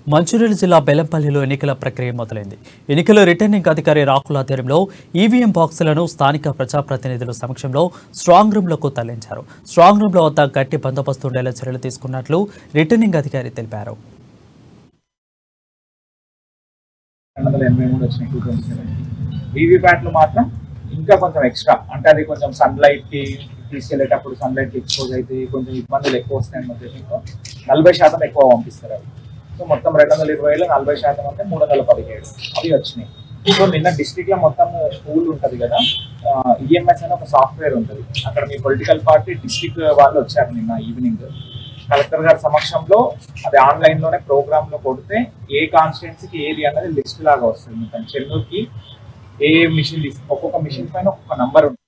మంచిర్యాల జిల్లా బెల్లంపల్లిలో ఎన్నికల ప్రక్రియ మొదలైంది ఎన్నికల రిటర్నింగ్ అధికారి రాకుల ఆధ్వర్యంలో ఈవీఎం బాక్సులను స్థానిక ప్రజాప్రతినిధుల సమక్షంలో స్ట్రాంగ్ రూమ్లకు తరలించారు స్ట్రాంగ్ రూమ్ల వద్ద గట్టి బందోబస్తు ఉండేలా చర్యలు తీసుకున్నట్లు రిటర్నింగ్ అధికారి తెలిపారు రెండు వందల ఎనభై మూడు వచ్చినాయి టూ ట్వంటీ సెవెన్ వీవీప్యాట్లు మాత్రం ఇంకా కొంచెం ఎక్స్ట్రా అంటే అది కొంచెం సన్లైట్ కి తీసుకెళ్లేటప్పుడు సన్లైట్ కి ఎక్స్పోజ్ అయితే కొంచెం ఇబ్బందులు ఎక్కువ వస్తాయని ఉద్దేశంతో నలభై శాతం ఎక్కువ పంపిస్తారు అవి సో మొత్తం రెండు వందల ఇరవైలో నలభై శాతం అంటే మూడు వందల పదిహేడు అవి వచ్చినాయి సో నిన్న డిస్ట్రిక్ట్ లో మొత్తం స్కూల్ ఉంటది కదా ఈఎంఎస్ అని ఒక సాఫ్ట్వేర్ ఉంటుంది అక్కడ మీ పొలిటికల్ పార్టీ డిస్ట్రిక్ట్ వాళ్ళు వచ్చారు నిన్న ఈవినింగ్ కలెక్టర్ గారి సమక్షంలో అది ఆన్లైన్ లోనే ప్రోగ్రామ్ లో కొడితే ఏ కాన్స్టిట్యున్సీకి ఏది అన్నది లిస్ట్ లాగా వస్తుంది మొత్తం చెన్నూరుకి ఏ మిషన్ ఒక్కొక్క మిషన్ పైన ఒక్కొక్క నంబర్ ఉంటుంది